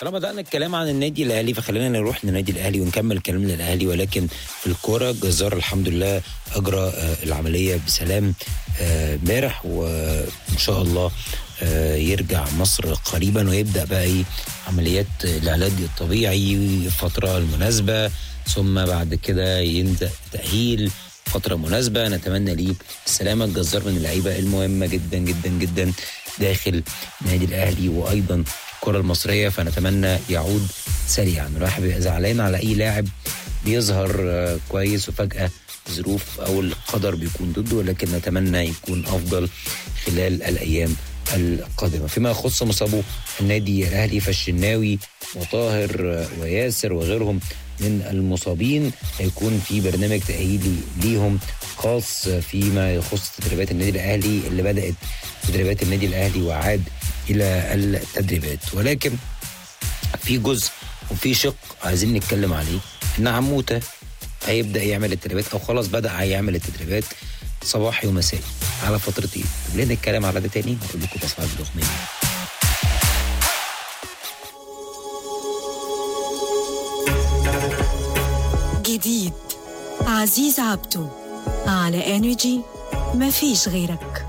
طالما بدأنا الكلام عن النادي الأهلي فخلينا نروح للنادي الأهلي ونكمل كلامنا الأهلي ولكن في الكورة الجزار الحمد لله أجرى آه، العملية بسلام آه، امبارح وإن شاء الله آه، يرجع مصر قريبا ويبدأ بقى إيه عمليات العلاج الطبيعي الفترة المناسبة ثم بعد كده ينزل تأهيل فترة مناسبة نتمنى ليه السلامة الجزار من اللعيبة المهمة جدا جدا جدا داخل النادي الأهلي وأيضا الكرة المصرية فنتمنى يعود سريعا الواحد بيبقى زعلان على أي لاعب بيظهر آه، كويس وفجأة ظروف أو القدر بيكون ضده ولكن نتمنى يكون أفضل خلال الأيام القادمة فيما يخص مصابو النادي الأهلي فالشناوي وطاهر آه، وياسر وغيرهم من المصابين هيكون في برنامج تأهيلي ليهم خاص فيما يخص تدريبات النادي الأهلي اللي بدأت تدريبات النادي الأهلي وعاد إلى التدريبات ولكن في جزء وفي شق عايزين نتكلم عليه إن عموته هيبدأ يعمل التدريبات أو خلاص بدأ هيعمل التدريبات صباحي ومسائي على فترتين طب ليه نتكلم على ده تاني هقول لكم بس بعد الأغنية جديد عزيز عبده على انرجي مفيش غيرك